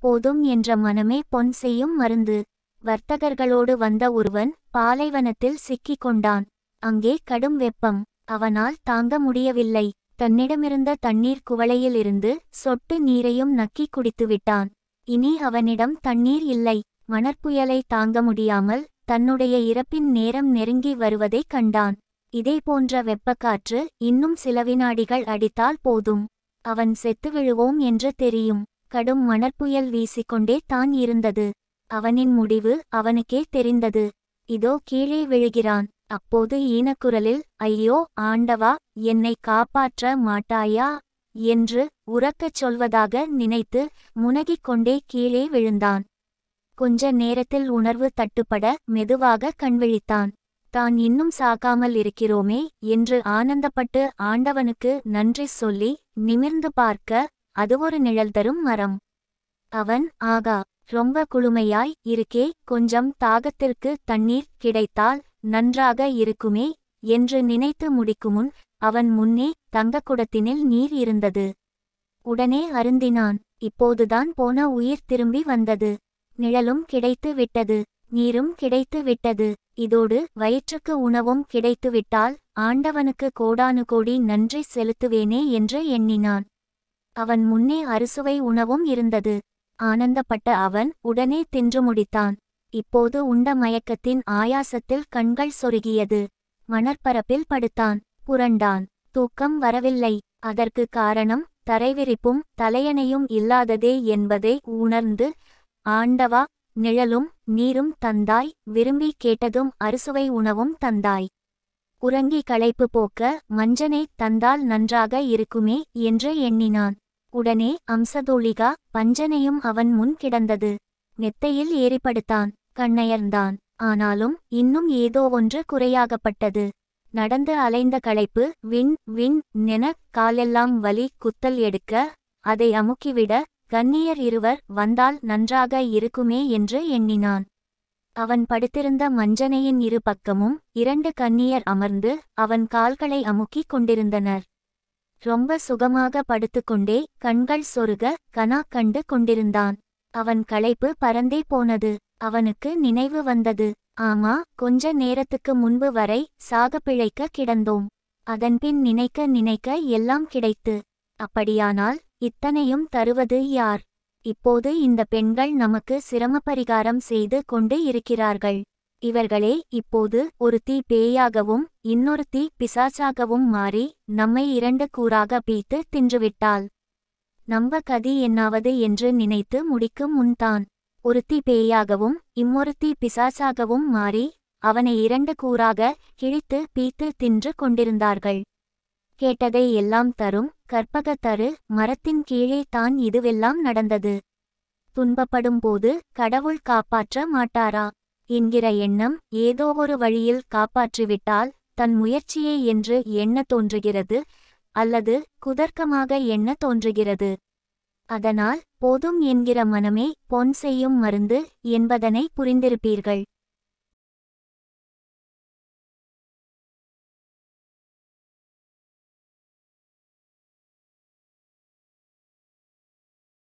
போதும் என்ற மனமே பொன் செய்யும் மருந்து வர்த்தகர்களோடு வந்த ஒருவன் பாலைவனத்தில் சிக்கிக் கொண்டான் அங்கே கடும் வெப்பம் அவனால் தாங்க முடியவில்லை தன்னிடமிருந்த தண்ணீர் குவளையிலிருந்து சொட்டு நீரையும் நக்கிக் குடித்துவிட்டான் இனி அவனிடம் தண்ணீர் இல்லை மணற்புயலை தாங்க முடியாமல் தன்னுடைய இறப்பின் நேரம் நெருங்கி வருவதைக் கண்டான் இதேபோன்ற வெப்பக்காற்று இன்னும் சில வினாடிகள் அடித்தால் போதும் அவன் செத்து விழுவோம் என்று தெரியும் கடும் மணற்புயல் வீசிக்கொண்டே தான் இருந்தது அவனின் முடிவு அவனுக்கே தெரிந்தது இதோ கீழே விழுகிறான் அப்போது ஈனக்குரலில் ஐயோ ஆண்டவா என்னை காப்பாற்ற மாட்டாயா என்று உரக்கச் சொல்வதாக நினைத்து முனகிக் கொண்டே கீழே விழுந்தான் கொஞ்ச நேரத்தில் உணர்வு தட்டுப்பட மெதுவாக கண்விழித்தான் தான் இன்னும் சாகாமல் இருக்கிறோமே என்று ஆனந்தப்பட்டு ஆண்டவனுக்கு நன்றி சொல்லி நிமிர்ந்து பார்க்க அது ஒரு நிழல் தரும் மரம் அவன் ஆகா ரொம்ப குளுமையாய் இருக்கே கொஞ்சம் தாகத்திற்கு தண்ணீர் கிடைத்தால் நன்றாக இருக்குமே என்று நினைத்து முடிக்குமுன் அவன் முன்னே தங்கக்குடத்தினில் நீர் இருந்தது உடனே அருந்தினான் இப்போதுதான் போன உயிர் திரும்பி வந்தது நிழலும் கிடைத்து விட்டது நீரும் கிடைத்து விட்டது இதோடு வயிற்றுக்கு உணவும் கிடைத்துவிட்டால் ஆண்டவனுக்கு கோடானு கோடி நன்றி செலுத்துவேனே என்று எண்ணினான் அவன் முன்னே அறுசுவை உணவும் இருந்தது ஆனந்தப்பட்ட அவன் உடனே தின்று முடித்தான் இப்போது உண்ட மயக்கத்தின் ஆயாசத்தில் கண்கள் சொருகியது மணற்பரப்பில் படுத்தான் புரண்டான் தூக்கம் வரவில்லை அதற்கு காரணம் தரைவிரிப்பும் தலையணையும் இல்லாததே என்பதை உணர்ந்து ஆண்டவா நிழலும் நீரும் தந்தாய் விரும்பி கேட்டதும் அறுசுவை உணவும் தந்தாய் உறங்கி களைப்பு போக்க மஞ்சனை தந்தால் நன்றாக இருக்குமே என்று எண்ணினான் உடனே அம்சதோளிகா பஞ்சனையும் அவன் முன் கிடந்தது மெத்தையில் ஏறிப்படுத்தான் கண்ணயர்ந்தான் ஆனாலும் இன்னும் ஏதோ ஒன்று குறையாகப்பட்டது நடந்து அலைந்த களைப்பு விண் விண் நென காலெல்லாம் வலி குத்தல் எடுக்க அதை அமுக்கிவிட கன்னியர் இருவர் வந்தால் நன்றாக இருக்குமே என்று எண்ணினான் அவன் படுத்திருந்த மஞ்சனையின் இரு பக்கமும் இரண்டு கன்னியர் அமர்ந்து அவன் கால்களை அமுக்கிக் கொண்டிருந்தனர் ரொம்ப சுகமாக படுத்துக்கொண்டே கண்கள் சொருக கனா கண்டு கொண்டிருந்தான் அவன் களைப்பு பறந்தே போனது அவனுக்கு நினைவு வந்தது ஆமா கொஞ்ச நேரத்துக்கு முன்பு வரை சாக பிழைக்க கிடந்தோம் அதன்பின் நினைக்க நினைக்க எல்லாம் கிடைத்து அப்படியானால் இத்தனையும் தருவது யார் இப்போது இந்த பெண்கள் நமக்கு சிரமபரிகாரம் செய்து கொண்டு இருக்கிறார்கள் இவர்களே இப்போது ஒரு தீ பேயாகவும் இன்னொரு தீ பிசாசாகவும் மாறி நம்மை இரண்டு கூறாக பீத்து தின்றுவிட்டாள் நம்ப கதி என்னாவது என்று நினைத்து முடிக்கும் முன்தான் ஒருத்தி பேயாகவும் இம்மொருத்தி பிசாசாகவும் மாறி அவனை இரண்டு கூறாக கிழித்து பீத்து தின்று கொண்டிருந்தார்கள் கேட்டதை எல்லாம் தரும் கற்பகத்தரு மரத்தின் கீழே தான் இதுவெல்லாம் நடந்தது துன்பப்படும் போது கடவுள் காப்பாற்ற மாட்டாரா என்கிற எண்ணம் ஏதோ ஒரு வழியில் காப்பாற்றிவிட்டால் தன் முயற்சியே என்று எண்ண தோன்றுகிறது அல்லது குதர்க்கமாக எண்ண தோன்றுகிறது அதனால் போதும் என்கிற மனமே பொன் செய்யும் மருந்து என்பதனை புரிந்திருப்பீர்கள்